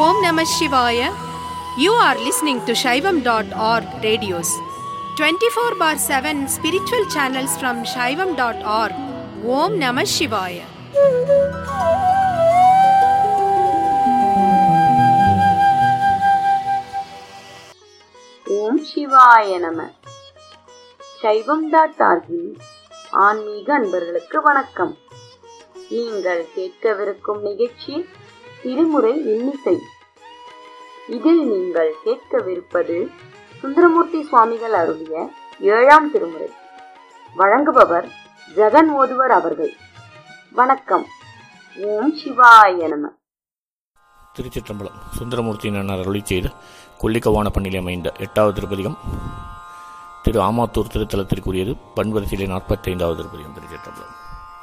Om Namah Shivaya. You are listening to Shaivam.org radios. 24 bar 7 spiritual channels from Shaivam.org. Om Namah Shivaya. ஓம் சிவாய நம சைவம் dot ஆர்கின் ஆன்மீக அன்பர்களுக்கு வணக்கம் நீங்கள் கேட்கவிருக்கும் நிகழ்ச்சி திருமுறை இன்னிசை இதில் நீங்கள் கேட்கவிருப்பது சுந்தரமூர்த்தி சுவாமிகள் அருளிய ஏழாம் திருமுறை வழங்குபவர் ஜெகன் ஓதுவர் அவர்கள் வணக்கம் ஓம் சிவாய நம திருச்சிற்றம்பலம் சுந்தரமூர்த்தி நன்னர் அருளி செய்த கொல்லிக்கவான பண்ணில் அமைந்த எட்டாவது திருப்பதிகம் திரு ஆமாத்தூர் திருத்தலத்திற்குரியது பண்வரிசையிலே நாற்பத்தைந்தாவது திருப்பதிகம் திருச்சிற்றம்பலம்